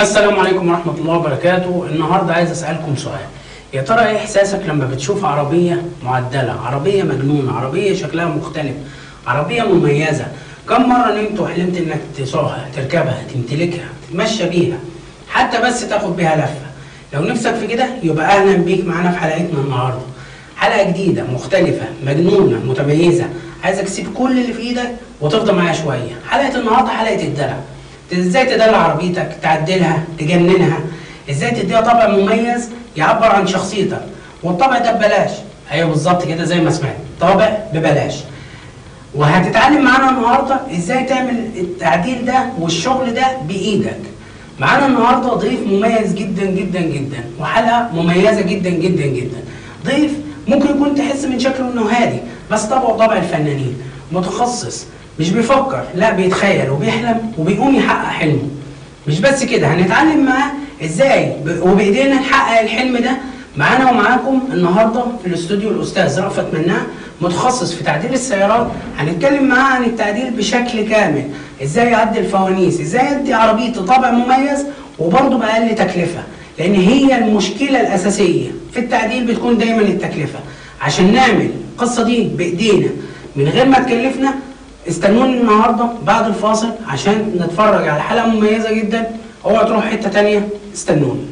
السلام عليكم ورحمة الله وبركاته النهاردة عايز أسألكم سؤال يا ترى إيه إحساسك لما بتشوف عربية معدلة عربية مجنونة عربية شكلها مختلف عربية مميزة كم مرة نمت وحلمت إنك تسوقها تركبها تمتلكها تتمشى بيها حتى بس تاخد بيها لفة لو نفسك في كده يبقى أهلا بيك معانا في حلقتنا النهاردة حلقة جديدة مختلفة مجنونة متميزة عايزك تسيب كل اللي في إيدك وتفضل معايا شوية حلقة النهاردة حلقة الدلع ازاي تدلع عربيتك تعدلها تجننها ازاي تديها طابع مميز يعبر عن شخصيتك والطابع ده ببلاش ايوه بالظبط كده زي ما سمعت طابع ببلاش وهتتعلم معانا النهارده ازاي تعمل التعديل ده والشغل ده بايدك معانا النهارده ضيف مميز جدا جدا جدا وحلقه مميزه جدا جدا جدا ضيف ممكن يكون تحس من شكله انه هادي بس طبعه طبع الفنانين متخصص مش بيفكر لا بيتخيل وبيحلم وبيقوم يحقق حلمه مش بس كده هنتعلم معاه ازاي ب- وبايدينا نحقق الحلم ده معانا ومعاكم النهارده في الاستوديو الاستاذ رأفت مناع متخصص في تعديل السيارات هنتكلم معاه عن التعديل بشكل كامل ازاي يعدل فوانيس ازاي يدي عربيته طابع مميز وبرضه باقل تكلفه لان هي المشكله الاساسيه في التعديل بتكون دايما التكلفه عشان نعمل القصه دي بايدينا من غير ما تكلفنا استنوني النهارده بعد الفاصل عشان نتفرج على حلقه مميزه جدا اوعى تروح حته تانية استنوني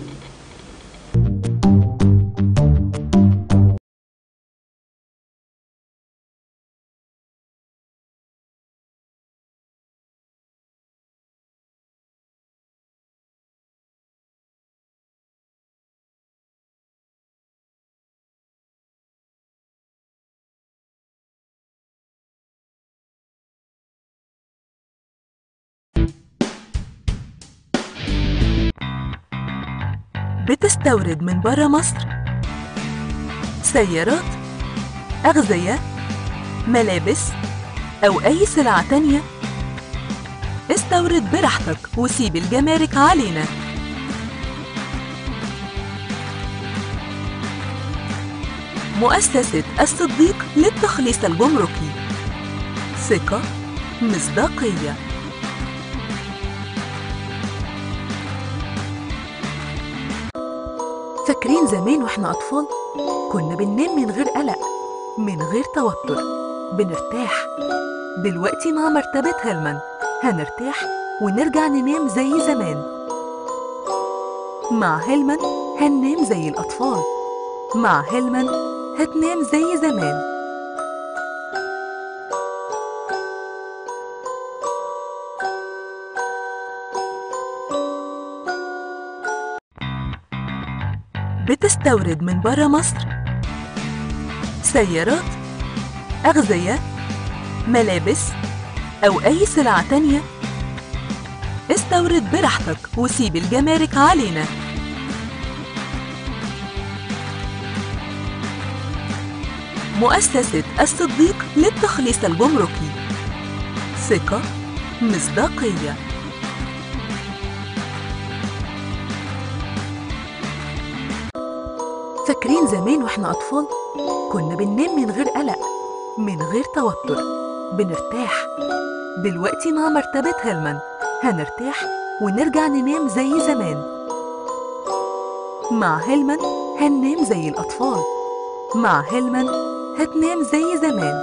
بتستورد من برا مصر سيارات أغذية ملابس أو أي سلعة تانية استورد براحتك وسيب الجمارك علينا مؤسسة الصديق للتخليص الجمركي ثقة مصداقية فاكرين زمان واحنا أطفال كنا بننام من غير قلق من غير توتر بنرتاح دلوقتي مع مرتبة هيلمان هنرتاح ونرجع ننام زي زمان مع هيلمان هننام زي الأطفال مع هيلمان هتنام زي زمان بتستورد من برا مصر سيارات أغذية ملابس أو أي سلعة تانية استورد براحتك وسيب الجمارك علينا مؤسسة الصديق للتخليص الجمركي ثقة مصداقية فاكرين زمان واحنا أطفال كنا بننام من غير قلق من غير توتر بنرتاح دلوقتي مع مرتبة هيلمان هنرتاح ونرجع ننام زي زمان مع هيلمان هننام زي الأطفال مع هيلمان هتنام زي زمان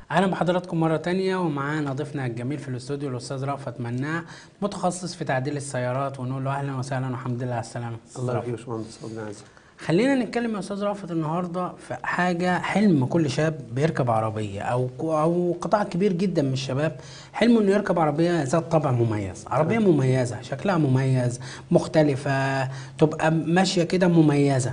اهلا بحضراتكم مره تانية ومعانا ضيفنا الجميل في الاستوديو الاستاذ رأفت مناع متخصص في تعديل السيارات ونقول له اهلا وسهلا والحمد لله على السلامه أستاذ الله رأفت. يحييك يا باشمهندس ربنا يعزك خلينا نتكلم يا استاذ رأفت النهارده في حاجه حلم كل شاب بيركب عربيه او او قطاع كبير جدا من الشباب حلمه انه يركب عربيه ذات طابع مميز عربيه مميزه شكلها مميز مختلفه تبقى ماشيه كده مميزه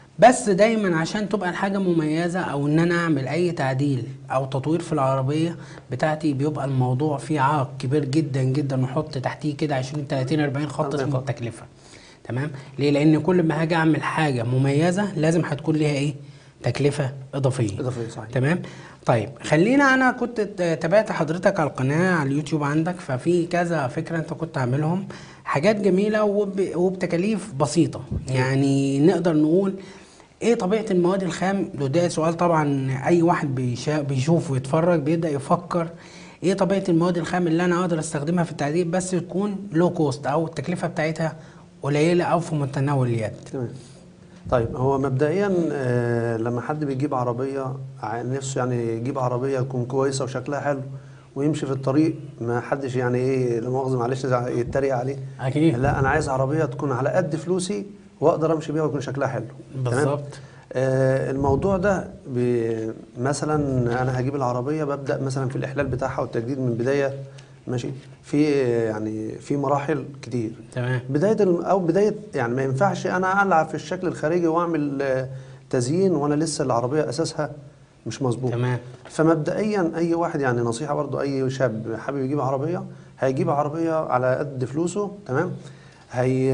بس دايما عشان تبقى الحاجة مميزة او ان انا اعمل اي تعديل او تطوير في العربية بتاعتي بيبقى الموضوع فيه عائق كبير جدا جدا نحط تحتيه كده 20 30 40 خط أربعين اسمه خط. التكلفة تمام ليه لان كل ما هاجي اعمل حاجة مميزة لازم هتكون ليها ايه تكلفة اضافية اضافيه صحيح تمام طيب خلينا انا كنت ت- تابعت حضرتك على القناه على اليوتيوب عندك ففي كذا فكره انت كنت عاملهم حاجات جميله وب... وبتكاليف بسيطه يعني نقدر نقول ايه طبيعه المواد الخام ده- ده سؤال طبعا اي واحد بيشا... بيشوف ويتفرج بيبدا يفكر ايه طبيعه المواد الخام اللي انا اقدر استخدمها في التعديل بس تكون لو كوست او التكلفه بتاعتها قليله او في متناول اليد تمام طيب هو مبدئيا آه، لما حد بيجيب عربيه ع- نفسه يعني يجيب عربيه تكون كويسه وشكلها حلو ويمشي في الطريق ما حدش يعني ايه لا مؤاخذه معلش زع- يتريق عليه اكيد لا انا عايز عربيه تكون على قد فلوسي واقدر امشي بيها ويكون شكلها حلو تمام؟ بالظبط آه الموضوع ده ب- مثلا انا هجيب العربيه ببدا مثلا في الاحلال بتاعها والتجديد من بدايه ماشي في يعني في مراحل كتير تمام بدايه الم- او بدايه يعني ما ينفعش انا العب في الشكل الخارجي واعمل آه، تزيين وانا لسه العربيه اساسها مش مظبوط تمام فمبدئيا اي واحد يعني نصيحه برضو اي شاب حابب يجيب عربيه هيجيب عربيه على قد فلوسه تمام هي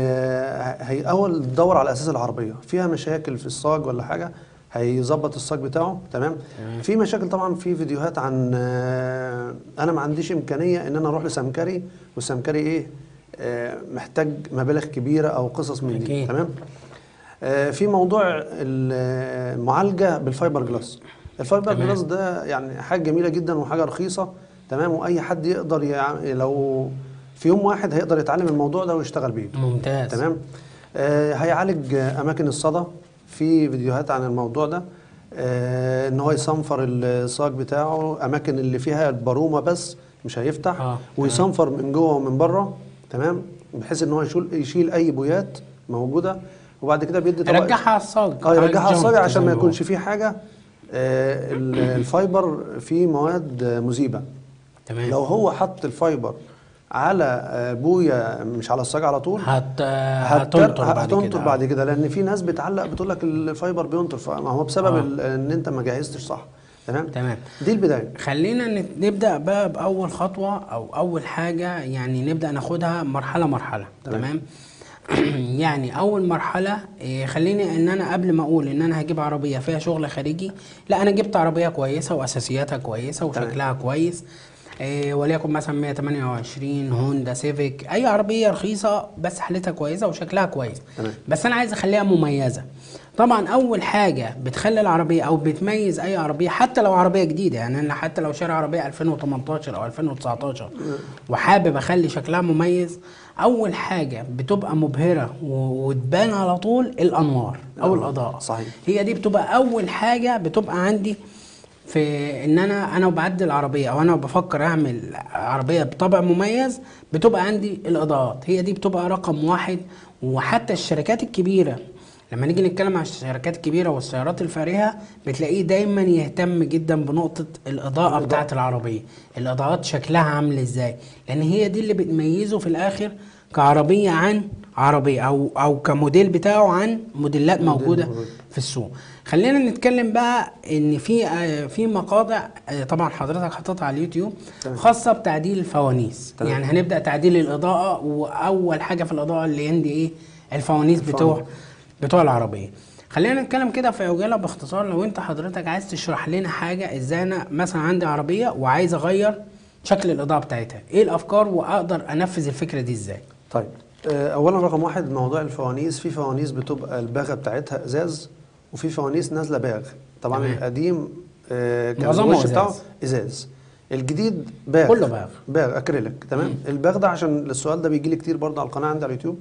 هي اول تدور على اساس العربيه فيها مشاكل في الصاج ولا حاجه هيظبط الصاج بتاعه تمام تمام. في مشاكل طبعا في فيديوهات عن آه، انا ما عنديش امكانيه ان انا اروح لسمكري والسمكري ايه آه، محتاج مبالغ كبيره او قصص من دي أكيد. تمام آه، في موضوع المعالجه بالفايبر جلاس الفايبر تمام. جلاس ده يعني حاجه جميله جدا وحاجه رخيصه تمام واي حد يقدر يع... لو في يوم واحد هيقدر يتعلم الموضوع ده ويشتغل بيه ممتاز تمام آه هيعالج آه، اماكن الصدى في فيديوهات عن الموضوع ده آه ان هو يصنفر الصاج بتاعه اماكن اللي فيها البارومه بس مش هيفتح آه، ويصنفر من جوه ومن بره تمام بحيث ان هو يشيل يشيل اي بويات موجوده وبعد كده بيدي طبقه رجعها على الصاج اه يرجعها على الصاج جنب عشان ما زي يكونش هو. فيه حاجه آه ال- الفايبر فيه مواد آه، مذيبه تمام لو هو حط الفايبر على آه، بويه مش على الصاج على طول هت هتر- هتنطر بعد هتنطر كده بعد كده لان في ناس بتعلق بتقول لك الفايبر بينطر فما هو بسبب آه. ال- ان انت ما جهزتش صح تمام تمام دي البدايه خلينا نت- نبدا بقى باول خطوه او اول حاجه يعني نبدا ناخدها مرحله مرحله تمام. تمام يعني اول مرحله إيه، خليني ان انا قبل ما اقول ان انا هجيب عربيه فيها شغل خارجي لا انا جبت عربيه كويسه واساسياتها كويسه تمام. وشكلها كويس إيه وليكن مثلا 128 هوندا سيفيك اي عربيه رخيصه بس حالتها كويسه وشكلها كويس تمام. بس انا عايز اخليها مميزه طبعا اول حاجه بتخلي العربيه او بتميز اي عربيه حتى لو عربيه جديده يعني انا حتى لو شاري عربيه 2018 او 2019 وحابب اخلي شكلها مميز اول حاجه بتبقى مبهره و- وتبان على طول الانوار او آه، الاضاءه صحيح. هي دي بتبقى اول حاجه بتبقى عندي في ان انا انا وبعدل العربيه او انا بفكر اعمل عربيه بطبع مميز بتبقى عندي الاضاءات هي دي بتبقى رقم واحد وحتى الشركات الكبيره لما نيجي نتكلم عن الشركات الكبيره والسيارات الفارهه بتلاقيه دايما يهتم جدا بنقطه الاضاءه بتاعه العربيه الاضاءات شكلها عامل ازاي لان هي دي اللي بتميزه في الاخر كعربيه عن عربيه او او كموديل بتاعه عن موديلات موجوده موجود. في السوق خلينا نتكلم بقى ان في آه، في مقاطع آه، طبعا حضرتك حاططها على اليوتيوب تمام. خاصه بتعديل الفوانيس تمام. يعني هنبدا تعديل الاضاءه واول حاجه في الاضاءه اللي عندي ايه الفوانيس بتوع الفوانيس. بتوع العربيه خلينا نتكلم كده في عجاله باختصار لو انت حضرتك عايز تشرح لنا حاجه ازاي انا مثلا عندي عربيه وعايز اغير شكل الاضاءه بتاعتها ايه الافكار واقدر انفذ الفكره دي ازاي طيب آه، اولا رقم واحد موضوع الفوانيس في فوانيس بتبقى الباغه بتاعتها ازاز وفي فوانيس نازله باغ طبعا تمام. القديم آه، كان معظمه الوش إزاز. بتاعه ازاز الجديد باغ كله باغ. باغ اكريليك تمام الباغ ده عشان السؤال ده بيجي لي كتير برضه على القناه عندي على اليوتيوب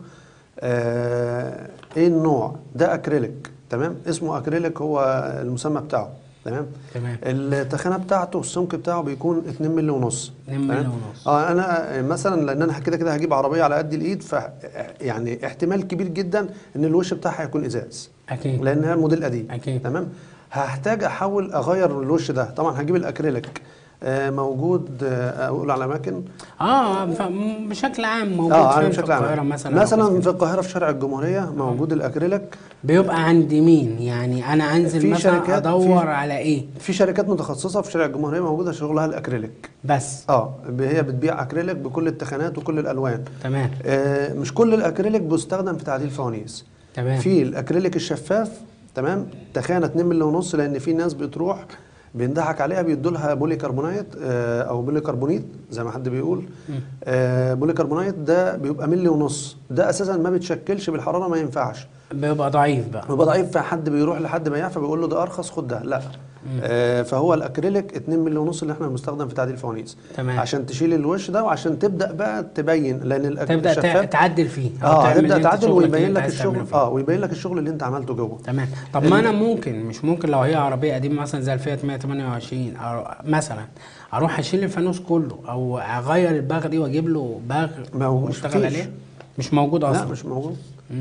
آه ايه النوع ده اكريليك تمام اسمه اكريليك هو المسمى بتاعه تمام تمام. التخانه بتاعته السمك بتاعه بيكون 2 مللي ونص 2 مللي تمام؟ ونص. اه انا مثلا لان انا كده كده هجيب عربيه على قد الايد ف يعني احتمال كبير جدا ان الوش بتاعها هيكون ازاز اكيد لانها موديل قديم أكيد. تمام هحتاج احاول اغير الوش ده طبعا هجيب الاكريليك آه، موجود آه، اقول على اماكن اه ف- م- بشكل عام موجود اه فين انا في بشكل القاهره عام مثلا أو مثلا كده؟ في القاهره في شارع الجمهوريه موجود الاكريليك بيبقى عند مين يعني انا انزل في مثلا شركات- ادور في- على ايه في شركات متخصصه في شارع الجمهوريه موجوده شغلها الاكريليك بس اه ب- هي بتبيع اكريليك بكل التخانات وكل الالوان تمام آه مش كل الاكريليك بيستخدم في تعديل فوانيس تمام في الاكريليك الشفاف تمام تخانه 2 مللي ونص لان في ناس بتروح بينضحك عليها بيدوا لها بولي كربونايت آه او بولي كربونيت زي ما حد بيقول آه بولي كربونايت ده بيبقى ملي ونص ده اساسا ما بيتشكلش بالحراره ما ينفعش بيبقى ضعيف بقى بيبقى ضعيف فحد بيروح لحد بياع فبيقول له ده ارخص خد ده لا آه فهو الاكريليك 2 مللي ونص اللي احنا بنستخدم في تعديل الفوانيس تمام. عشان تشيل الوش ده وعشان تبدا بقى تبين لان الأك- تبدا الشفاف تع- تعدل فيه أو اه تعمل هتبدا أنت تعدل شغلك اللي ويبين أنت لك عايز تعمله الشغل فيه. اه ويبين لك الشغل اللي انت عملته جوه تمام طب ما انا ممكن مش ممكن لو هي عربيه قديمه مثلا زي الفيات 128 أو مثلا اروح اشيل الفانوس كله او اغير الباغ دي واجيب له باغ ما هو مش واشتغل فيش. عليه مش موجود لا اصلا مش موجود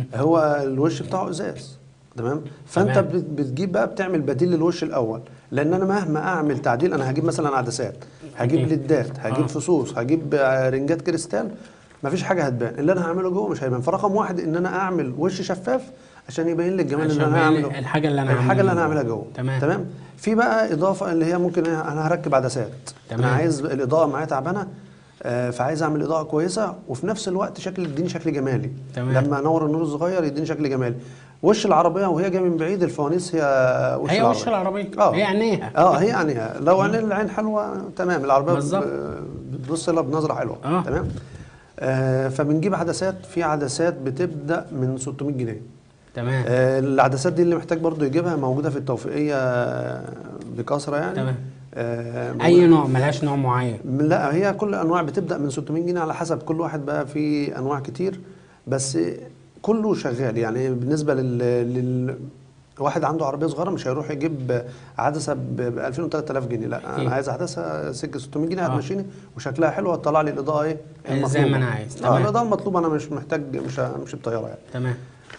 هو الوش بتاعه ازاز تمام فانت تمام. بت- بتجيب بقى بتعمل بديل للوش الاول لان انا مهما اعمل تعديل انا هجيب مثلا عدسات هجيب أكيد. ليدات هجيب آه. فصوص هجيب آه، رنجات كريستال مفيش حاجه هتبان اللي انا هعمله جوه مش هيبان فرقم واحد ان انا اعمل وش شفاف عشان يبين لي الجمال عشان اللي انا يبين هعمله الحاجة اللي أنا الحاجه اللي انا هعملها هعملها جوه. جوه تمام. تمام في بقى اضافه اللي هي ممكن إيه، انا هركب عدسات تمام. انا عايز الاضاءه معايا تعبانه آه، فعايز اعمل اضاءه كويسه وفي نفس الوقت شكل يديني شكل جمالي تمام. لما انور النور الصغير يديني شكل جمالي وش العربيه وهي جايه من بعيد الفوانيس هي وش هي العربية. وش العربيه اه هي عينيها اه هي عينيها لو عين العين حلوه تمام العربيه بالظبط. ب- بتبص لها بنظره حلوه آه. تمام آه فبنجيب عدسات في عدسات بتبدا من 600 جنيه تمام آه العدسات دي اللي محتاج برضو يجيبها موجوده في التوفيقيه آه، بكثره يعني تمام. آه اي نوع ملهاش نوع معين لا هي كل الانواع بتبدا من 600 جنيه على حسب كل واحد بقى في انواع كتير بس كله شغال يعني بالنسبه لل, لل واحد عنده عربيه صغيره مش هيروح يجيب عدسه ب 2000 و 3000 جنيه لا أكيد. انا عايز عدسه سكه 600 جنيه آه. هتمشيني وشكلها حلو هتطلع لي الاضاءه ايه زي المطلوبة. ما أنا عايز. اه تمام. الاضاءه المطلوبه انا مش محتاج مش همشي بطياره يعني تمام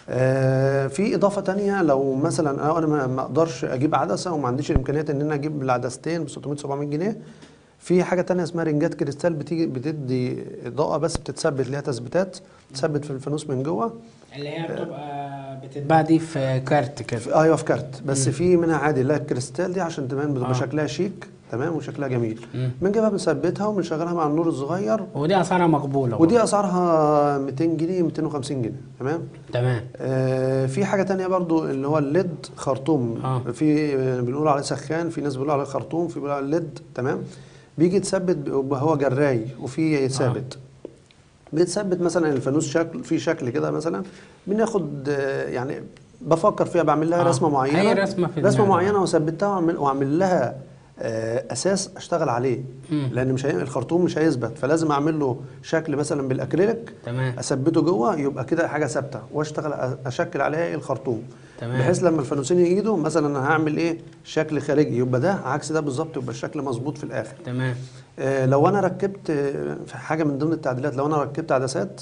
آه، في اضافه تانية لو مثلا انا أنا ما ما اقدرش اجيب عدسه وما عنديش الامكانيات ان انا اجيب العدستين ب 600 700 جنيه في حاجه تانية اسمها رنجات كريستال بتيجي بتدي اضاءه بس بتتثبت ليها تثبيتات تثبت في الفانوس من جوه اللي هي بتبقى بتتباع دي في كارت كده في ايوه في كارت بس في منها عادي لا الكريستال دي عشان تبان بتبقى آه. شكلها شيك تمام وشكلها جميل مم. بنجيبها بنثبتها وبنشغلها مع النور الصغير ودي اسعارها مقبوله ودي برضه. اسعارها 200 جنيه 250 جنيه تمام تمام آه، في حاجة تانية برضو اللي هو الليد خرطوم آه. في آه، بنقول عليه سخان في ناس بيقولوا عليه خرطوم في بيقولوا عليه الليد تمام بيجي يتثبت بيبقى هو جراي وفي ثابت بيتثبت مثلا الفانوس شكل في شكل كده مثلا بناخد آه، يعني بفكر فيها بعمل لها آه. رسمه معينه أي رسمة في رسمه دماغك. معينه وثبتها واعمل واعمل لها آه، اساس اشتغل عليه مم. لان مش هي... الخرطوم مش هيثبت فلازم اعمل له شكل مثلا بالاكريليك تمام اثبته جوه يبقى كده حاجه ثابته واشتغل أ- اشكل عليها ايه الخرطوم تمام. بحيث لما الفانوسين يجوا مثلا انا هعمل ايه شكل خارجي يبقى ده عكس ده بالظبط يبقى الشكل مظبوط في الاخر تمام آه لو انا ركبت آه، في حاجه من ضمن التعديلات لو انا ركبت عدسات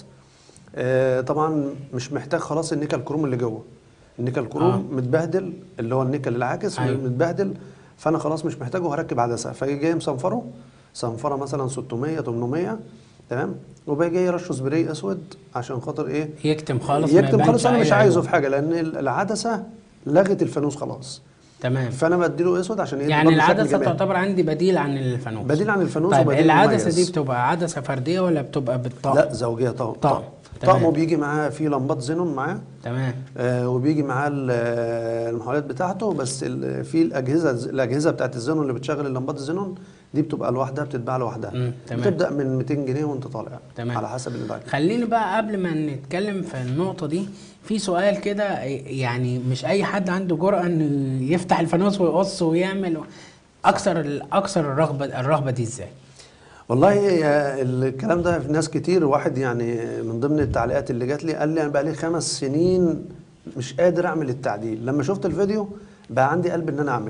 آه طبعا مش محتاج خلاص النيكل كروم اللي جوه النيكل كروم آه. آه. متبهدل اللي هو النيكل العاكس أيوة. متبهدل فانا خلاص مش محتاجه هركب عدسه فاجي جاي مصنفره صنفره مثلا 600 800 تمام وباجي جاي رشه سبراي اسود عشان خاطر ايه يكتم خالص ما يكتم يبانش خالص انا أي مش عايزه عيوب. في حاجه لان العدسه لغت الفانوس خلاص تمام فانا بديله اسود عشان يدي يعني برضه شكل العدسه جمالي. تعتبر عندي بديل عن الفانوس بديل عن الفانوس طيب وبديل العدسه مميز. دي بتبقى عدسه فرديه ولا بتبقى بالطقم لا زوجيه طقم طقم. طقم تمام. طقم وبيجي معاه فيه لمبات زينون معاه تمام آه وبيجي معاه ال- آه، المحاولات بتاعته بس ال- في الاجهزه الاجهزه بتاعت الزينون اللي بتشغل اللمبات الزينون دي بتبقى لوحدها بتتباع لوحدها مم، تمام. بتبدا من 200 جنيه وانت طالع تمام. على حسب اللي بعد خليني بقى قبل ما نتكلم في النقطة دي في سؤال كده يعني مش أي حد عنده جرأة إنه يفتح الفانوس ويقص ويعمل أكثر أكثر الرغبة الرغبة دي إزاي؟ والله يا الكلام ده في ناس كتير واحد يعني من ضمن التعليقات اللي جات لي قال لي انا بقى لي خمس سنين مش قادر اعمل التعديل لما شفت الفيديو بقى عندي قلب ان انا اعمل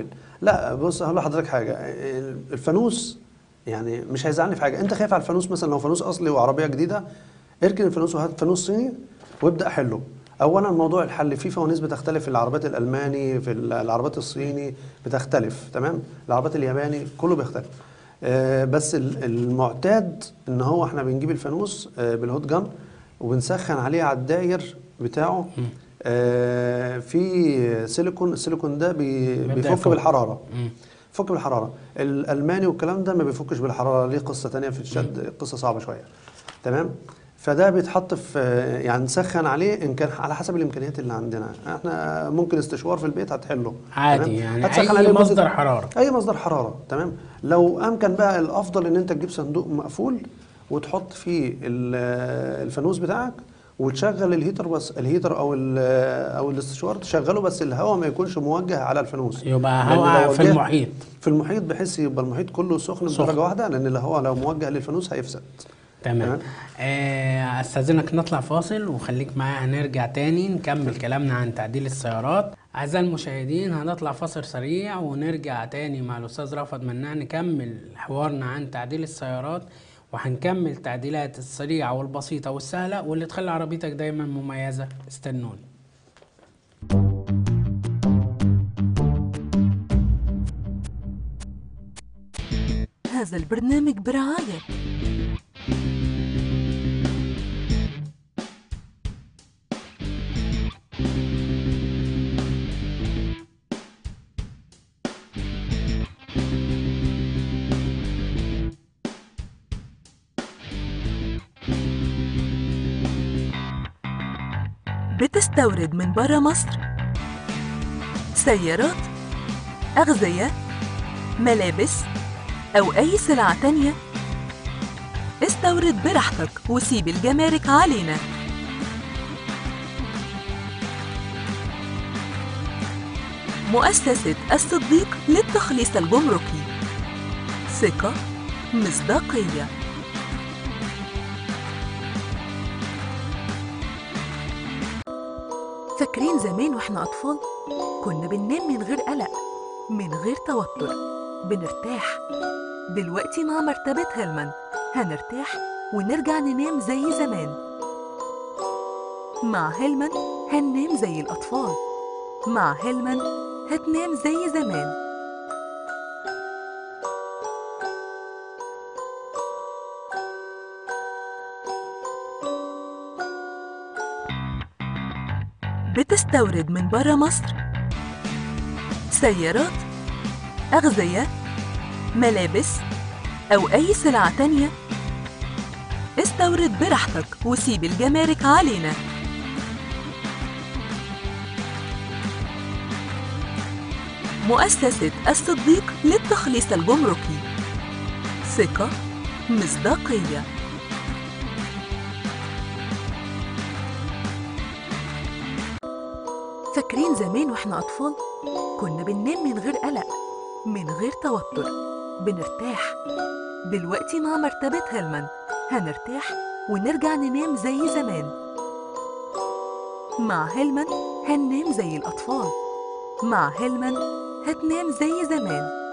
لا بص هقول لحضرتك حاجه الفانوس يعني مش هيزعلني في حاجه انت خايف على الفانوس مثلا لو فانوس اصلي وعربيه جديده اركن الفانوس وهات فانوس صيني وابدا حله اولا موضوع الحل في فوانيس بتختلف في العربيات الالماني في العربيات الصيني بتختلف تمام العربيات الياباني كله بيختلف آه، بس ال- المعتاد ان هو احنا بنجيب الفانوس آه، بالهوت جان وبنسخن عليه على الداير بتاعه آه، في سيليكون السيليكون ده بي- بيبدأ بيفك يفك. بالحراره مم. فك بالحراره الالماني والكلام ده ما بيفكش بالحراره ليه قصه تانية في الشد قصه صعبه شويه تمام فده بيتحط في يعني نسخن عليه ان كان على حسب الامكانيات اللي عندنا احنا ممكن استشوار في البيت هتحله عادي تمام؟ يعني هتسخن أي عليه لمدة- مصدر حرارة. اي مصدر حراره تمام لو امكن بقى الافضل ان انت تجيب صندوق مقفول وتحط فيه ال- الفانوس بتاعك وتشغل الهيتر بس الهيتر او ال- او الاستشوار تشغله بس الهواء ما يكونش موجه على الفانوس يبقى لأن هواء لو في وجهت- المحيط في المحيط بحيث يبقى المحيط كله سخن سخن. بدرجه واحده لان الهواء لو موجه للفانوس هيفسد تمام تمام. آه، استاذنك نطلع فاصل وخليك معايا هنرجع تاني نكمل كلامنا عن تعديل السيارات اعزائي المشاهدين هنطلع فاصل سريع ونرجع تاني مع الاستاذ رأفت مناع نكمل حوارنا عن تعديل السيارات وهنكمل تعديلات السريعة والبسيطة والسهلة واللي تخلي عربيتك دايما مميزة استنوني هذا البرنامج برعاية بتستورد من برا مصر سيارات أغذية ملابس أو أي سلعة تانية استورد براحتك وسيب الجمارك علينا مؤسسة الصديق للتخليص الجمركي ثقة مصداقية فاكرين زمان واحنا أطفال كنا بننام من غير قلق من غير توتر بنرتاح دلوقتي مع مرتبة هيلمان هنرتاح ونرجع ننام زي زمان مع هيلمان هننام زي الأطفال مع هيلمان هتنام زي زمان بتستورد من برا مصر سيارات أغذية ملابس أو أي سلعة تانية استورد براحتك وسيب الجمارك علينا مؤسسة الصديق للتخليص الجمركي ثقة مصداقية فاكرين زمان واحنا أطفال كنا بننام من غير قلق من غير توتر بنرتاح دلوقتي مع مرتبة هيلمان هنرتاح ونرجع ننام زي زمان مع هيلمان هننام زي الأطفال مع هيلمان هتنام زي زمان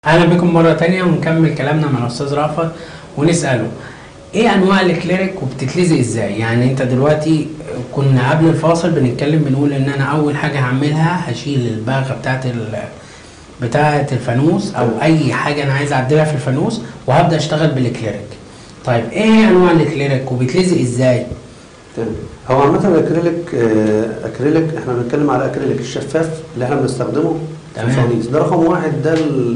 اهلا بكم مره تانية ونكمل كلامنا مع الاستاذ رأفت ونساله ايه انواع الكليريك وبتتلزق ازاي يعني انت دلوقتي كنا قبل الفاصل بنتكلم بنقول ان انا اول حاجه هعملها هشيل الباغه بتاعت ال بتاعت الفانوس او اي حاجه انا عايز اعدلها في الفانوس وهبدا اشتغل بالكليريك طيب ايه هي انواع الكليريك وبيتلزق ازاي تمام هو عامة الأكريليك آه، أكريليك إحنا بنتكلم على الأكريليك الشفاف اللي إحنا بنستخدمه في تمام. الفوانيس ده رقم واحد ده ال-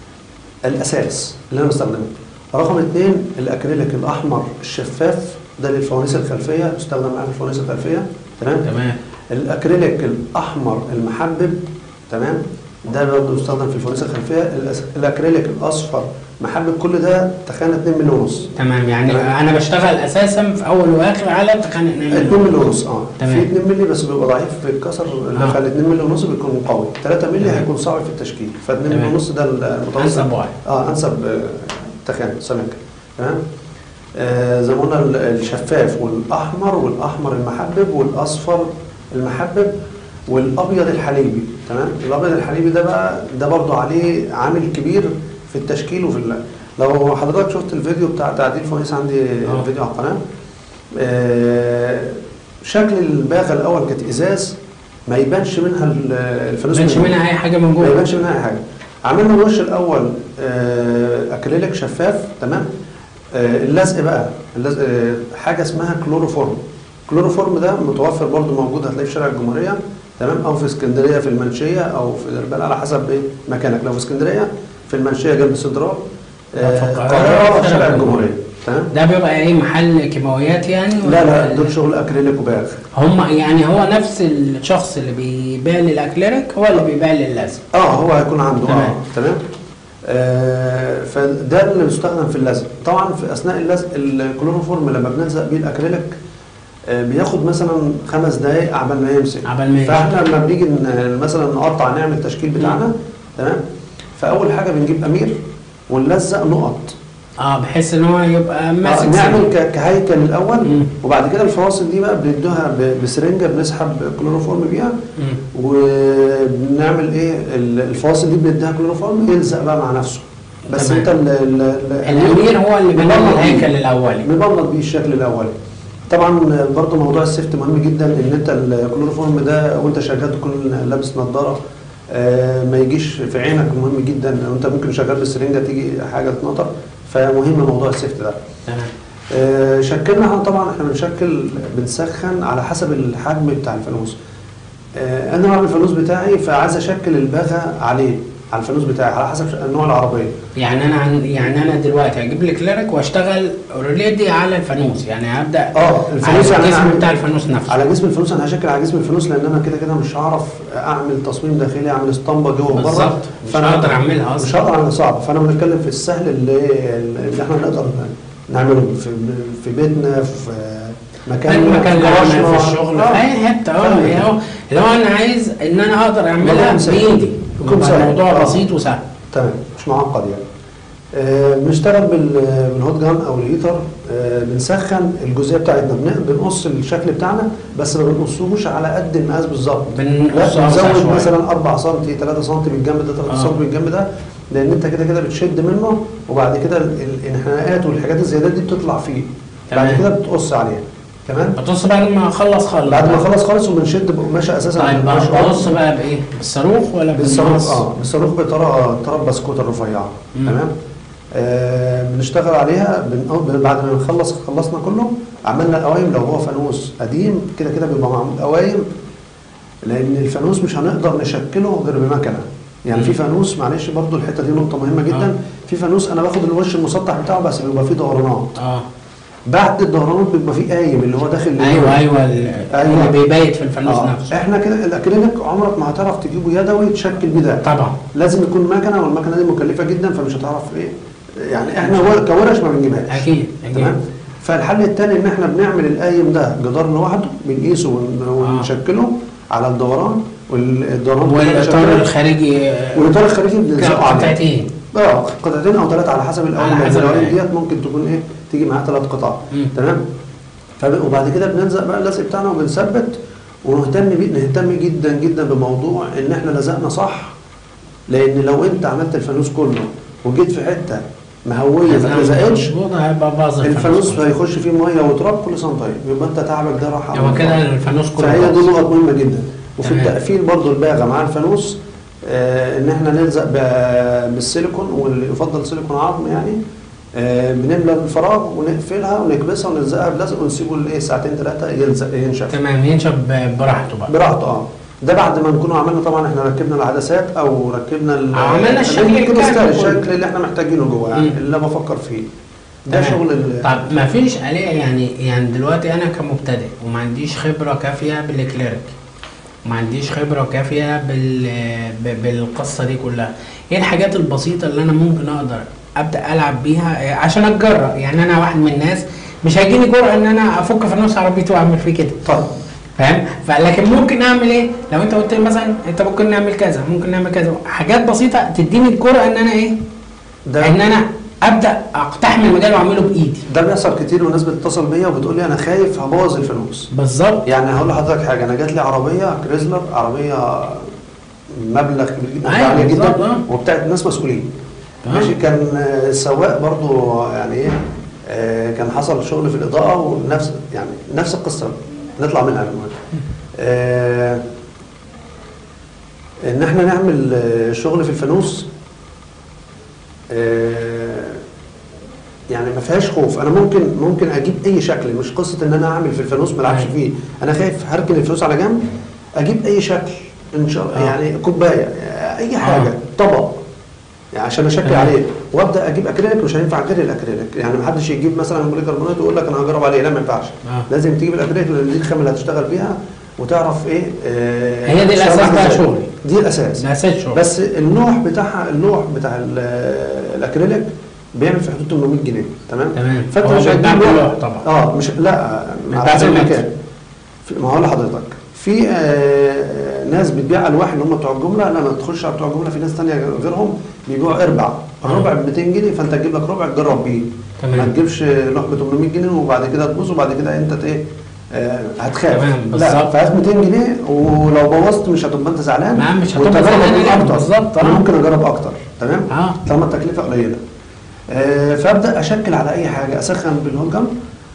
الأساس اللي أنا بستخدمه رقم اثنين الأكريليك الأحمر الشفاف ده للفوانيس الخلفية بيستخدم معايا في الفوانيس الخلفية تمام تمام الأكريليك الأحمر المحبب تمام ده برضه بيستخدم في الفوانيس الخلفية الأس- الأكريليك الأصفر محبب كل ده تخانة 2 مللي ونص تمام يعني تمام. انا بشتغل اساسا في اول واخر على تخانق 2 مللي ونص اه تمام. في 2 مللي بس بيبقى ضعيف في الكسر آه. فال 2 مللي ونص بيكون قوي 3 مللي تمام. هيكون صعب في التشكيل ف 2 تمام. مللي ونص ده المتوسط انسب واحد اه انسب آه، تخان سمكه تمام آه زي ما قلنا ال- الشفاف والاحمر والاحمر المحبب والاصفر المحبب والابيض الحليبي تمام الابيض الحليبي ده بقى ده برضو عليه عامل كبير في التشكيل وفي ال- لو حضرتك شفت الفيديو بتاع تعديل فوانيس عندي آه. فيديو على القناه آه، شكل الباغه الاول كانت ازاز ما يبانش منها ال- الفانوس ما من منها اي حاجه من ما جوه يبانش منها اي حاجه عملنا الوش الاول آه، اكريليك شفاف تمام آه، اللزق بقى اللزق آه، حاجه اسمها كلوروفورم كلوروفورم ده متوفر برضو موجود هتلاقيه في شارع الجمهوريه تمام او في اسكندريه في المنشيه او في دربال على حسب ايه مكانك لو في اسكندريه في المنشيه جنب سنترال لا، في آه، القاهرة القاهره في شارع شارع الجمهوريه تمام ده بيبقى ايه محل كيماويات يعني لا ولا لا دول شغل اكريليك وباغ هم يعني هو نفس الشخص اللي بيبيع لي الاكليريك هو اللي بيبيع لي اللزق اه هو هيكون عنده تمام. اه تمام آه فده اللي بيستخدم في اللزق طبعا في اثناء اللزق الكلوروفورم لما بنلزق بيه الاكريليك آه بياخد مثلا خمس دقائق عبال ما يمسك عبال ما يمسك. فاحنا لما بنيجي ن- مثلا نقطع نعمل التشكيل بتاعنا تمام فاول حاجه بنجيب امير ونلزق نقط اه بحيث ان هو يبقى آه ماسك نعمل سلك. ك- كهيكل الاول مم. وبعد كده الفواصل دي بقى بندوها ب- بسرنجه بنسحب كلوروفورم بيها مم. وبنعمل ايه ال- الفواصل دي بنديها كلوروفورم يلزق بقى مع نفسه بس تمام. انت ال- ال- ال- الامير هو اللي بنى مبلط لي بيه. الهيكل الاولي مبلط بيه الشكل الاولي طبعا برضو موضوع السيفت مهم جدا ان انت الكلوروفورم ده وانت شغال تكون لابس نظاره آه، ما يجيش في عينك مهم جدا وانت ممكن شغال بالسرنجه تيجي حاجه تنطر فمهم موضوع السيفت ده تمام آه، شكلنا احنا طبعا احنا بنشكل بنسخن على حسب الحجم بتاع الفانوس آه، انا بعمل الفانوس بتاعي فعايز اشكل الباغه عليه على الفانوس بتاعي على حسب نوع العربيه يعني انا عن يعني انا دلوقتي هجيب لي كليريك واشتغل اوريدي على الفانوس يعني هبدا اه الفانوس على يعني الجسم أنا- بتاع الفانوس نفسه على جسم الفانوس انا هشكل على جسم الفانوس لان انا كده كده مش هعرف اعمل تصميم داخلي اعمل اسطمبه جوه وبره بالظبط. مش هقدر أعملها أصلاً. مش هقدر اعملها صعب فانا بنتكلم في السهل اللي اللي احنا نقدر نعمله في في بيتنا في مكان في مكان في العمل جراشنا. في الشغل آه. في اي حته اه فاهم. يعني هو اللي هو انا عايز ان انا اقدر اعملها الموضوع سهل. بايدي يكون يبقى سهل. الموضوع آه. بسيط وسهل تمام مش معقد يعني آه، بنشتغل بال- بالهوت جان او الهيتر آه، بنسخن الجزئيه بتاعتنا بن- بنقص الشكل بتاعنا بس ما بنقصوش على قد المقاس بالظبط بنقصه لا أوسع بنزود شوية. مثلا 4 سم 3 سم بالجنب ده 3 آه. سم بالجنب ده لان انت كده كده بتشد منه وبعد كده ال- الانحناءات والحاجات الزيادات دي بتطلع فيه بعد تمام. كده بتقص عليها تمام بتقص بعد ما اخلص خالص بعد ما نخلص خالص وبنشد بقماشه اساسا طيب قماش بقى بقص بقى بايه؟ بالصاروخ ولا بالصاروخ بالمقص؟ اه بالصاروخ بطريقه طرف بسكوت الرفيعه مم. تمام آه بنشتغل عليها بن... بن- بعد ما نخلص خلصنا كله عملنا القوايم لو هو فانوس قديم كده كده بيبقى معمول قوايم لان الفانوس مش هنقدر نشكله غير بمكنه يعني مم. في فانوس معلش برضو الحته دي نقطه مهمه جدا آه. في فانوس انا باخد الوش المسطح بتاعه بس بيبقى فيه دورانات اه بعد الدورانات بيبقى فيه قايم اللي هو داخل ايوه ايوه ال- أيوة. اللي بيبيت في الفانوس آه. نفسه احنا كده الاكريليك عمرك ما هتعرف تجيبه يدوي تشكل بيه ده طبعا لازم يكون مكنه والمكنه دي مكلفه جدا فمش هتعرف ايه يعني احنا ور- كورش ما بنجيبهاش اكيد اكيد تمام فالحل الثاني ان احنا بنعمل القايم ده جدار لوحده بنقيسه ون- ونشكله على الدوران والدوران والاطار الخارجي آه، والاطار الخارجي بنلزقه عليه قطعتين اه قطعتين او ثلاثه على حسب القوام على حسب القوام القوام. ديت ممكن تكون ايه تيجي معاها ثلاث قطع مم. تمام فب- وبعد كده بنلزق بقى اللزق بتاعنا وبنثبت ونهتم بيه نهتم جدا جدا بموضوع ان احنا لزقنا صح لان لو انت عملت الفانوس كله وجيت في حته مهويه ما اتلزقتش مظبوط هيبقى باظ الفانوس هيخش فيه ميه وتراب كل سنه طيب يبقى انت تعبك ده راح هو كده الفانوس كله فهي باظ. دي نقط مهمه جدا وفي تمام. التقفيل برضو الباغه مع الفانوس آه ان احنا نلزق ب- بالسيليكون واللي يفضل سيليكون عظم يعني آه بنملى الفراغ ونقفلها ونكبسها ونلزقها بلزق ونسيبه الايه ساعتين ثلاثه يلزق ينشف تمام ينشف ب- براحته بقى براحته اه ده بعد ما نكون عملنا طبعا احنا ركبنا العدسات او ركبنا ال- عملنا الشكل ركبنا الكامل كله. الشكل اللي احنا محتاجينه جوه يعني مم. اللي انا بفكر فيه ده تمام. شغل ال- طب ما فيش آلية يعني يعني دلوقتي انا كمبتدئ وما عنديش خبره كافيه بالاكليريك ما عنديش خبره كافيه بال ب- بالقصه دي كلها ايه الحاجات البسيطه اللي انا ممكن اقدر ابدا العب بيها آه، عشان اتجرأ يعني انا واحد من الناس مش هيجيني جرأة ان انا افك في نص عربيتي واعمل فيه كده طيب فاهم فلكن ممكن اعمل ايه لو انت قلت لي مثلا انت ممكن نعمل كذا ممكن نعمل كذا حاجات بسيطه تديني الجرأة ان انا ايه ده ان انا ابدا اقتحم المجال واعمله بايدي ده بيحصل كتير وناس بتتصل بيا وبتقول لي انا خايف هبوظ الفانوس بالظبط يعني هقول لحضرتك حاجه انا جات لي عربيه كريزلر عربيه مبلغ كبير جدا أيوة عاليه بالظبط، جدا آه. وبتاعت ناس مسؤولين تمام. ماشي كان آه، السواق برضو يعني ايه آه، كان حصل شغل في الاضاءه ونفس يعني نفس القصه نطلع منها المهم آه، ان احنا نعمل آه، شغل في الفانوس آه، يعني ما فيهاش خوف انا ممكن ممكن اجيب اي شكل مش قصه ان انا اعمل في الفانوس ما العبش أيوة. فيه انا خايف هركن الفلوس على جنب اجيب اي شكل ان شاء الله آه. يعني كوبايه اي حاجه آه. طبق يعني عشان اشكل تمام. عليه وابدا اجيب اكريليك مش هينفع غير الاكريليك يعني ما حدش يجيب مثلا بوليكربونات ويقول لك انا هجرب عليه لا ما ينفعش آه. لازم تجيب الاكريليك لان دي الخامه اللي هتشتغل بيها وتعرف ايه آه هي دي تشتغل الأساس معاك بقى إزاي. شغلي. دي الاساس ده اساس شغل بس اللوح بتاعها اللوح بتاع ال- الاكريليك بيعمل في حدود 800 جنيه تمام تمام. فانت هو مش بيتباع هتجيب لوح باللوح طبعا. اه مش لا بيتباع على حسب بالمتر. المكان في- ما هقول لحضرتك في آه ناس بتبيع الواح اللي هم بتوع الجمله لما تخش على بتوع الجمله في ناس ثانيه غيرهم بيبيعوا اربع الربع ب 200 جنيه فانت تجيب لك ربع تجرب بيه تمام. ما تجيبش لوح ب 800 جنيه وبعد كده تبوظ وبعد كده انت ت- ايه آه هتخاف تمام، لا بالظبط. فهات 200 جنيه ولو بوظت مش هتبقى انت زعلان نعم، مش هتبقى وتجرب زعلان، أجيب لا، اكتر بالظبط، انا آه. ممكن اجرب اكتر تمام اه طالما التكلفه قليله آه، فابدا اشكل على اي حاجه اسخن بالهولجم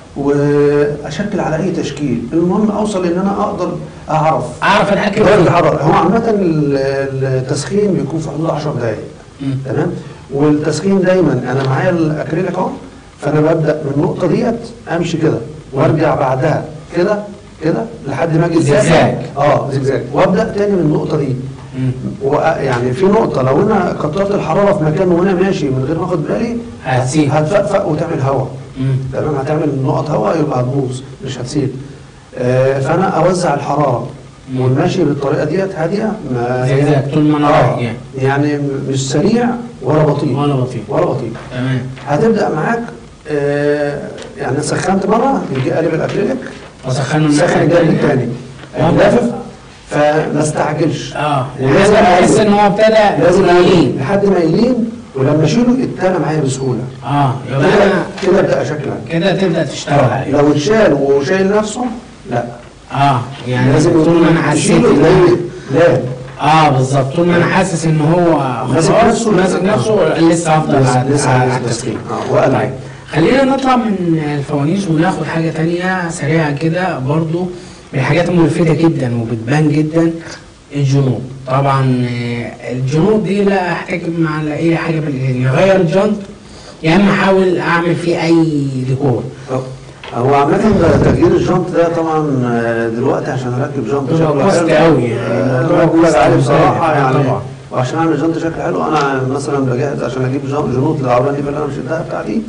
واشكل على اي تشكيل المهم اوصل ان انا اقدر اعرف اعرف الحكي درجه الحراره هو عامه ال- التسخين بيكون في حدود 10 دقائق مم. تمام والتسخين دايما انا معايا الاكريليك اهو فانا ببدا من النقطه ديت امشي كده وارجع بعدها كده كده لحد ما اجي زجزاج. اه زجزاج وابدا تاني من النقطه دي مم. ويعني في نقطة لو أنا كترت الحرارة في مكان وأنا ماشي من غير ما آخد بالي هتسيب. هتفقفق وتعمل هواء مم. تمام هتعمل نقط هواء يبقى هتبوظ مش هتسيب آه فأنا أوزع الحرارة مم. والماشي بالطريقة ديت هادية ما زجزاج طول ما أنا رايح يعني. يعني مش سريع ولا بطيء ولا بطيء ولا بطيء تمام هتبدأ معاك آه يعني سخنت مرة يجي قالب الأكريليك وسخنه الناحية سخن الجانب التانية. الثاني آه. لافف فما استعجلش اه ولازم لازم احس ان هو ابتدى لازم يلين يلين لحد ما يلين ولما اشيله اتنى معايا بسهوله اه يبقى كده انا كده ابدا اشكل عليه كده تبدا تشتغل عليه لو اتشال وشايل نفسه لا اه يعني لازم طول ما انا حسيت تشيله ان لا لا اه بالظبط طول ما انا حاسس ان هو ماسك خلاص نفسه. ماسك نفسه لسه هفضل لسه- على لسه على عايز التسخين تسخين. آه، وقلب. طيب خلينا نطلع من الفوانيس وناخد حاجه تانية سريعه كده برضو من الحاجات الملفتة جدا وبتبان جدا الجنوب طبعا آه، الجنوب دي لا احتاج مع اي حاجه بال- نغير الجنط يا اما احاول اعمل فيه اي ديكور هو عامة ده تغيير الجنط ده طبعا آه، دلوقتي عشان اركب جنط هو شكله كوست حلو قوي يعني، آه، الموضوع مبلغ كوست عالي مزدهر. بصراحة آه، يعني طبعا. وعشان اعمل جنط شكل حلو انا مثلا بجهز عشان اجيب جن- جنوط للعربية دي اللي انا مشدها بتاعتي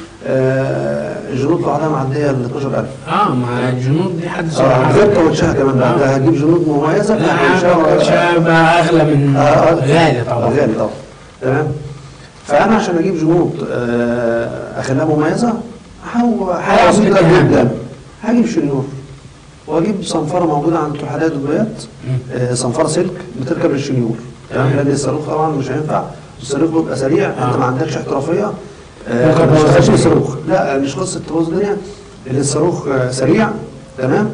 آه، الجنوط لوحدها معدية ال 12000 اه مع الجنود دي حد اه صراحه غير كاوتشها كمان بقى ده هجيب جنود مميزة لا كاوتشها- شا- بقى اغلى من آه، آه، غالي طبعا غالي طبعا تمام فانا عشان اجيب جنود آه، اخليها مميزه هو حاجه هيعمل بسيطه كده. جدا هجيب شنيور واجيب صنفره موجوده عند الحداد والبيات آه، صنفره سلك بتركب الشنيور تمام تمام. لان الصاروخ طبعا مش هينفع الصاروخ بيبقى سريع انت آه. ما عندكش احترافيه آه، ممكن ما تبوظ تشتغلش الدنيا. الصاروخ لا مش قصه تبوظ الدنيا لان الصاروخ آه، سريع تمام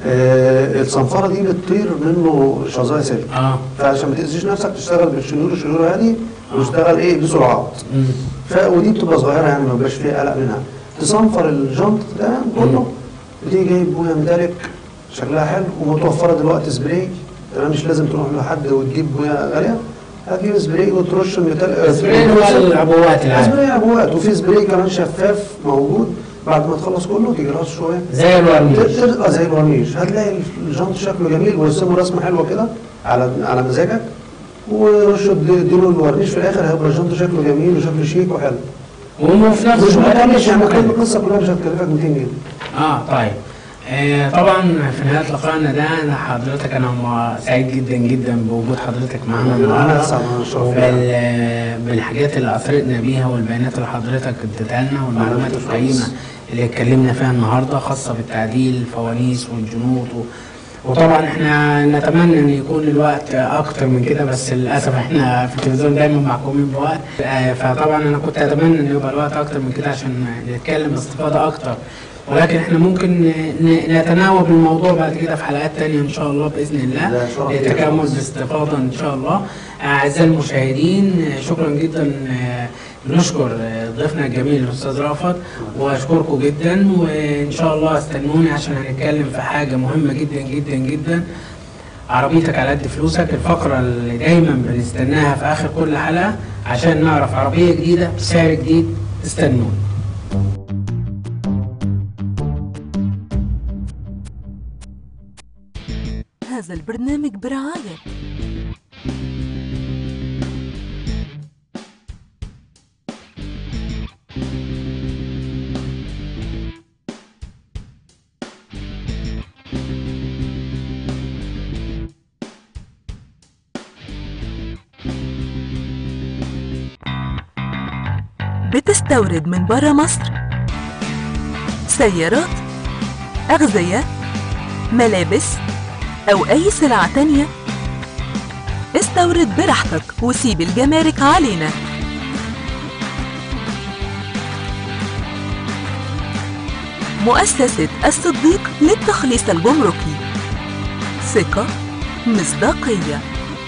آه الصنفره دي بتطير منه شظايا سلك اه فعشان ما تاذيش نفسك تشتغل بالشنيور الشنيور هادي وتشتغل ايه بسرعات مم. ف ودي بتبقى صغيره يعني ما بيبقاش فيها قلق منها تصنفر الجنط تمام كله بتيجي جايب بويه مدارك شكلها حلو ومتوفره دلوقتي سبراي تمام مش لازم تروح لحد وتجيب بويه غاليه هتجيب سبراي وترش الميتال سبراي هو العبوات العادي سبراي عبوات وفي سبراي كمان شفاف موجود بعد ما تخلص كله تيجي رش شويه زي الورنيش تبقى زي الورنيش هتلاقي الجنط شكله جميل ويرسمه رسمه حلوه كده على على مزاجك ورش اديله الورنيش في الاخر هيبقى الجنط شكله جميل وشكله شيك وحلو وفي نفس مش الوقت مكلف مش يعني كل مكلف القصه كلها مش هتكلفك 200 جنيه اه طيب آه طبعا في نهايه لقائنا ده أنا حضرتك انا م- سعيد جدا جدا بوجود حضرتك معانا انا النهارده اسعد من الشرف بال- بالحاجات اللي اثرتنا بيها والبيانات اللي حضرتك اديتها لنا والمعلومات القيمه اللي اتكلمنا فيها النهارده خاصه بالتعديل الفوانيس والجنوط و... وطبعا احنا نتمنى ان يكون الوقت اكتر من كده بس للاسف احنا في التلفزيون دايما محكومين بوقت آه، فطبعا انا كنت اتمنى ان يبقى الوقت اكتر من كده عشان نتكلم باستفاضه اكتر ولكن احنا ممكن ن- نتناوب الموضوع بعد كده في حلقات تانية ان شاء الله باذن الله لا، شرف ليا. لتكامل باستفاضه ان شاء الله اعزائي المشاهدين آه، شكرا جدا آه، بنشكر آه، ضيفنا الجميل الاستاذ رافت واشكركم جدا وان شاء الله استنوني عشان هنتكلم في حاجه مهمه جدا جدا جدا عربيتك على قد فلوسك الفقره اللي دايما بنستناها في اخر كل حلقه عشان نعرف عربيه جديده بسعر جديد استنوني هذا البرنامج برعاية بتستورد من برا مصر سيارات أغذية ملابس أو أي سلعة تانية استورد براحتك وسيب الجمارك علينا مؤسسة الصديق للتخليص الجمركي ثقة مصداقية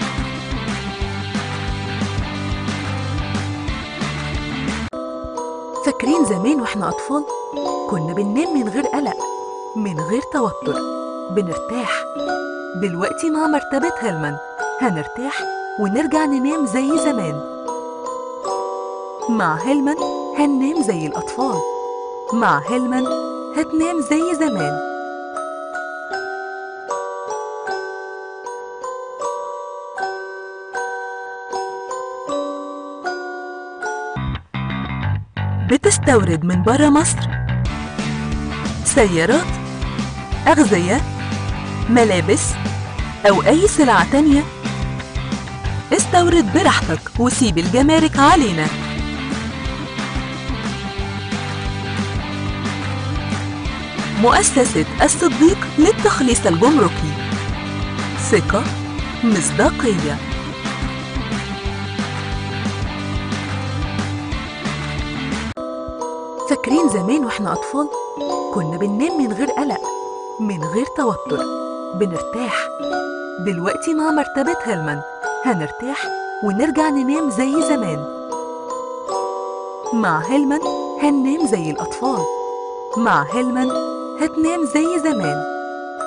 فاكرين زمان واحنا أطفال كنا بننام من غير قلق من غير توتر بنرتاح دلوقتي مع مرتبة هيلمان هنرتاح ونرجع ننام زي زمان مع هيلمان هننام زي الأطفال مع هيلمان هتنام زي زمان بتستورد من برا مصر سيارات أغذية ملابس أو أي سلعة تانية استورد براحتك وسيب الجمارك علينا مؤسسة الصديق للتخليص الجمركي ثقة مصداقية فاكرين زمان واحنا أطفال كنا بننام من غير قلق من غير توتر بنرتاح دلوقتي مع مرتبة هيلمان هنرتاح ونرجع ننام زي زمان مع هيلمان هننام زي الأطفال مع هيلمان هتنام زي زمان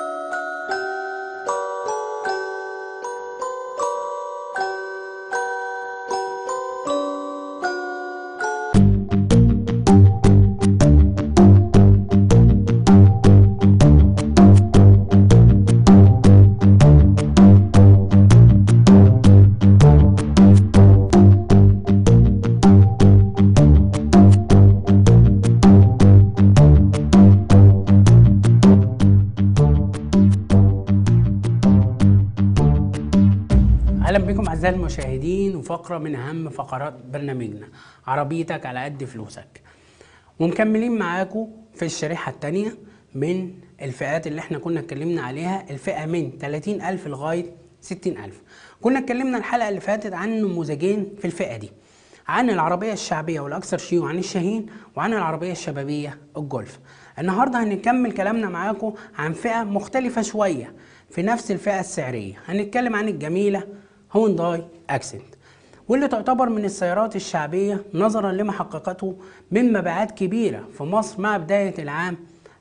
اهلا بكم اعزائي المشاهدين وفقره من اهم فقرات برنامجنا عربيتك على قد فلوسك ومكملين معاكم في الشريحه الثانيه من الفئات اللي احنا كنا اتكلمنا عليها الفئه من 30000 لغايه 60000 كنا اتكلمنا الحلقه اللي فاتت عن نموذجين في الفئه دي عن العربيه الشعبيه والاكثر شيوعا الشاهين وعن العربيه الشبابيه الجولف النهارده هنكمل كلامنا معاكم عن فئه مختلفه شويه في نفس الفئه السعريه هنتكلم عن الجميله هونداي اكسنت واللي تعتبر من السيارات الشعبيه نظرا لما حققته من مبيعات كبيره في مصر مع بدايه العام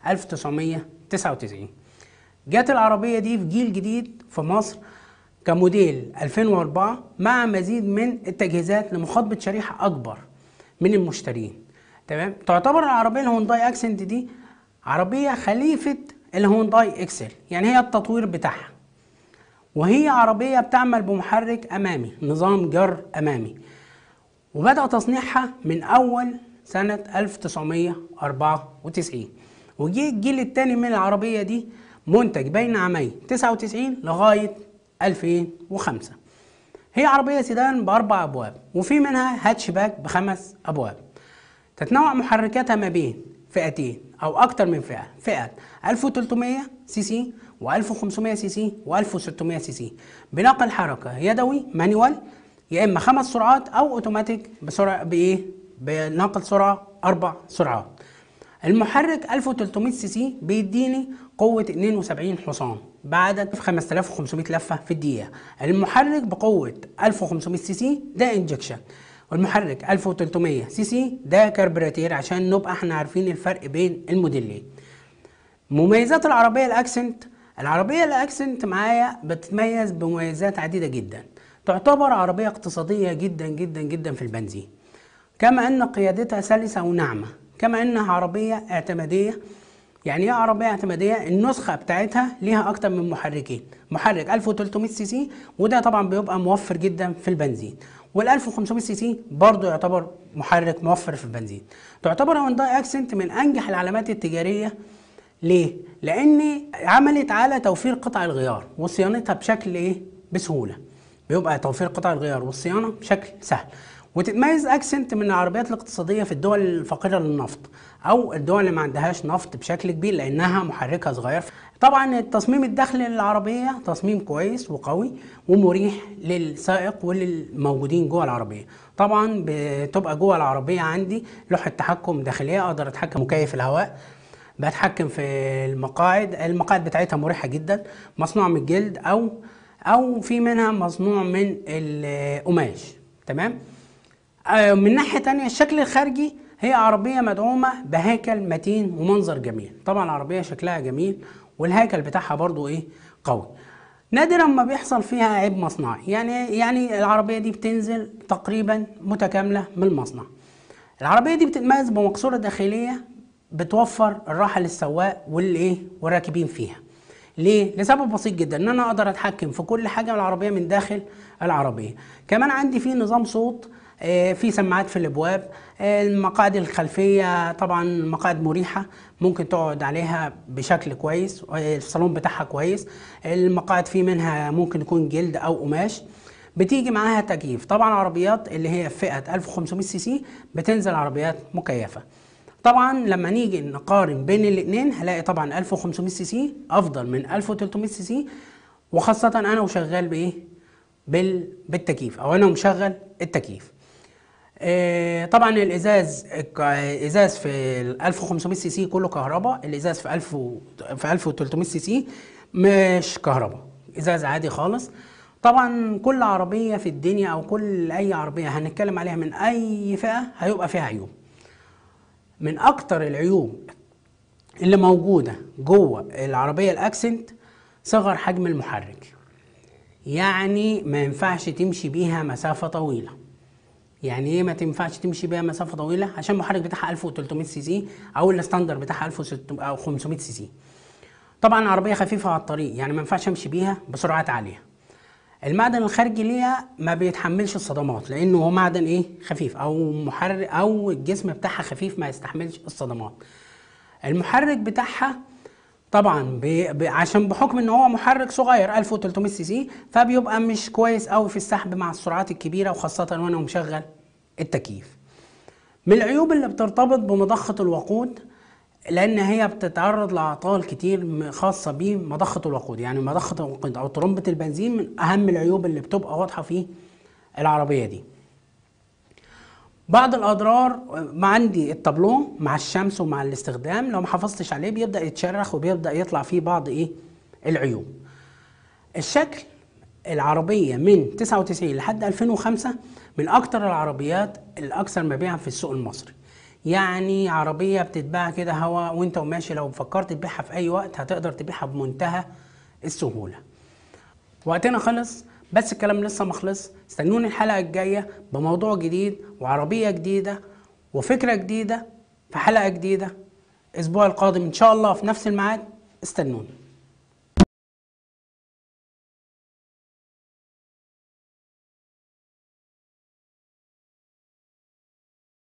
1999 جت العربيه دي في جيل جديد في مصر كموديل 2004 مع مزيد من التجهيزات لمخاطبه شريحه اكبر من المشترين تمام تعتبر العربيه الهونداي اكسنت دي عربيه خليفه الهونداي اكسل يعني هي التطوير بتاعها وهي عربيه بتعمل بمحرك امامي نظام جر امامي وبدأ تصنيعها من أول سنة 1994 وجي الجيل الثاني من العربية دي منتج بين عامي 99 لغاية 2005 هي عربية سيدان بأربع أبواب وفي منها هاتشباك بخمس أبواب تتنوع محركاتها ما بين فئتين أو أكتر من فئة فئة 1300 سي سي و1500 سي سي و1600 سي سي بنقل حركة يدوي مانيوال يا اما خمس سرعات او اوتوماتيك بسرعه بايه بنقل سرعه اربع سرعات المحرك 1300 سي سي بيديني قوة 72 حصان بعدد 5500 لفة في الدقيقة المحرك بقوة 1500 سي سي ده انجكشن والمحرك 1300 سي سي ده كربراتير عشان نبقى احنا عارفين الفرق بين الموديلين مميزات العربية الأكسنت العربية الأكسنت معايا بتتميز بمميزات عديدة جدا تعتبر عربية اقتصادية جدا جدا جدا في البنزين كما أن قيادتها سلسة وناعمة كما أنها عربية اعتمادية يعني ايه عربية اعتمادية؟ النسخة بتاعتها ليها أكتر من محركين، محرك 1300 سي سي وده طبعا بيبقى موفر جدا في البنزين، وال 1500 سي سي برضه يعتبر محرك موفر في البنزين. تعتبر هونداي اكسنت من أنجح العلامات التجارية ليه؟ لأن عملت على توفير قطع الغيار وصيانتها بشكل إيه؟ بسهولة. بيبقى توفير قطع الغيار والصيانة بشكل سهل. وتتميز اكسنت من العربيات الاقتصاديه في الدول الفقيره للنفط او الدول اللي ما عندهاش نفط بشكل كبير لانها محركها صغير طبعا التصميم الداخلي للعربيه تصميم كويس وقوي ومريح للسائق وللموجودين جوه العربيه طبعا بتبقى جوه العربيه عندي لوحه تحكم داخليه اقدر اتحكم مكيف الهواء بتحكم في المقاعد المقاعد بتاعتها مريحه جدا مصنوع من الجلد او او في منها مصنوع من القماش تمام آه، من ناحية تانية الشكل الخارجي هي عربية مدعومة بهيكل متين ومنظر جميل طبعا العربية شكلها جميل والهيكل بتاعها برضو ايه قوي نادرا ما بيحصل فيها عيب مصنعي يعني يعني العربية دي بتنزل تقريبا متكاملة من المصنع العربية دي بتتميز بمقصورة داخلية بتوفر الراحة للسواق والايه والراكبين فيها ليه؟ لسبب بسيط جدا ان انا اقدر اتحكم في كل حاجة من العربية من داخل العربية كمان عندي فيه نظام صوت آه، في سماعات في الابواب آه، المقاعد الخلفيه طبعا مقاعد مريحه ممكن تقعد عليها بشكل كويس آه، الصالون بتاعها كويس المقاعد في منها ممكن يكون جلد او قماش بتيجي معاها تكييف طبعا عربيات اللي هي فئه 1500 سي سي بتنزل عربيات مكيفه طبعا لما نيجي نقارن بين الاثنين هلاقي طبعا 1500 سي سي افضل من 1300 سي سي وخاصه انا وشغال بايه بال... بالتكييف او انا مشغل التكييف آه، طبعا الازاز ازاز في ال 1500 سي سي كله كهرباء الازاز في 1000 و- في 1300 سي سي مش كهرباء ازاز عادي خالص طبعا كل عربيه في الدنيا او كل اي عربيه هنتكلم عليها من اي فئه هيبقى فيها عيوب من اكتر العيوب اللي موجوده جوه العربيه الاكسنت صغر حجم المحرك يعني ما ينفعش تمشي بيها مسافه طويله يعني ايه ما تنفعش تمشي بيها مسافه طويله عشان المحرك بتاعها 1300 سي سي او الستاندر بتاعها 1600 او 500 سي سي طبعا عربيه خفيفه على الطريق يعني ما ينفعش امشي بيها بسرعات عاليه المعدن الخارجي ليها ما بيتحملش الصدمات لانه هو معدن ايه خفيف او محرك او الجسم بتاعها خفيف ما يستحملش الصدمات المحرك بتاعها طبعا بي بي عشان بحكم ان هو محرك صغير 1300 سي سي فبيبقى مش كويس قوي في السحب مع السرعات الكبيره وخاصه وانا مشغل التكييف من العيوب اللي بترتبط بمضخه الوقود لان هي بتتعرض لاعطال كتير م- خاصه بمضخه الوقود يعني مضخه الوقود او طرمبه البنزين من اهم العيوب اللي بتبقى واضحه في العربيه دي بعض الاضرار ما عندي التابلو مع الشمس ومع الاستخدام لو ما حافظتش عليه بيبدا يتشرخ وبيبدا يطلع فيه بعض ايه العيوب الشكل العربية من 99 لحد 2005 من أكتر العربيات الأكثر مبيعا في السوق المصري يعني عربية بتتباع كده هوا وانت وماشي لو فكرت تبيعها في أي وقت هتقدر تبيعها بمنتهى السهولة وقتنا خلص بس الكلام لسه ما خلص استنوني الحلقة الجاية بموضوع جديد وعربية جديدة وفكرة جديدة في حلقة جديدة الأسبوع القادم إن شاء الله في نفس الميعاد استنوني